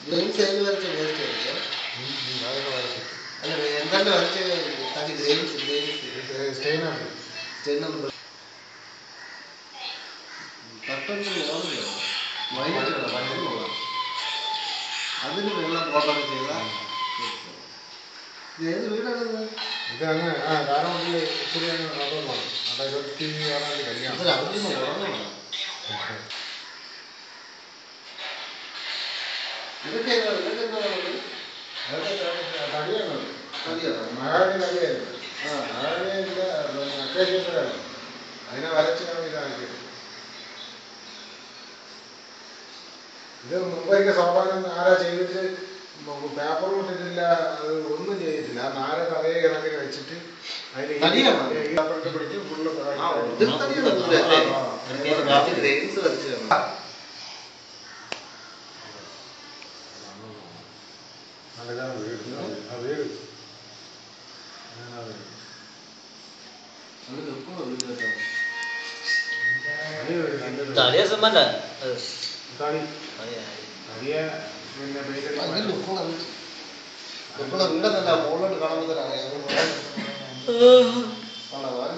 Grains ഏത് വരച്ച waste അല്ല എന്താണ്ട് വരച്ച തടി ഗ്രെയിൻസ് ഗ്രെയിൻസ് സ്റ്റെയിനാണ് ചെയ്യുന്നുണ്ട് പെട്ടെന്ന് ഓർമ്മയോ വൈകിട്ട് അതിന് വെള്ളം ബോർഡർ ചെയ്ത ഇത് ഏത് വീടാണിത് ഇത് അങ്ങ് ആ കാരമുട്ടിൽ ഇച്ചിരി അങ്ങ് അതോട് വേണം അവിടെ ഇരുപത്തി ആറാം തീയതി കല്യാണം ഇതൊരു അവിടുന്ന് ഉറങ്ങണം ഇതൊക്കെ എന്താ ഇതൊക്കെ എന്താ പറയുന്നത് തടിയാണ് മതിയോ മഹാരാണി തടിയായിരുന്നു ആ മഹാരാണിയില്ല അക്കേഷ്യത്തിലാണ് അതിനെ വരച്ച് ഞാൻ ഇതാക്കിയത് ഇത് മുമ്പൊരിക്കൽ സോപാനം ആരാ ചെയ്തിട്ട് പേപ്പർ കൊണ്ടിട്ടില്ല അത് ഒന്നും ചെയ്തിട്ടില്ല ആ നാരൊക്കെ അതേ കണക്കിന് വെച്ചിട്ട് അതിന് ഈ- തടിയാണോ? ഈ പേപ്പറിട്ട് പിടിച്ച് ഫുള്ള് ആ ഇതിൽ തന്നെയാണ് ഇതിലല്ലേ ബാക്കി ഗ്രെയിൻസ് വരച്ചതാണ് നല്ലതാണ് വീട് ആ വീട് അങ്ങനെ ആ വീട്. അത് നിൽക്കണോ വീട് കേട്ടോ വലിയ വീട്, നല്ലൊരു വീട്. തടിയ സിമന്റ് തടി തടിയെ പിന്നെ അതിൽ പെയിന്റ് നിൽക്കണോ നിൽക്കണ വീടെന്നല്ല മുകളിലോട്ട് കാണുന്നതിനാണ് കാണാം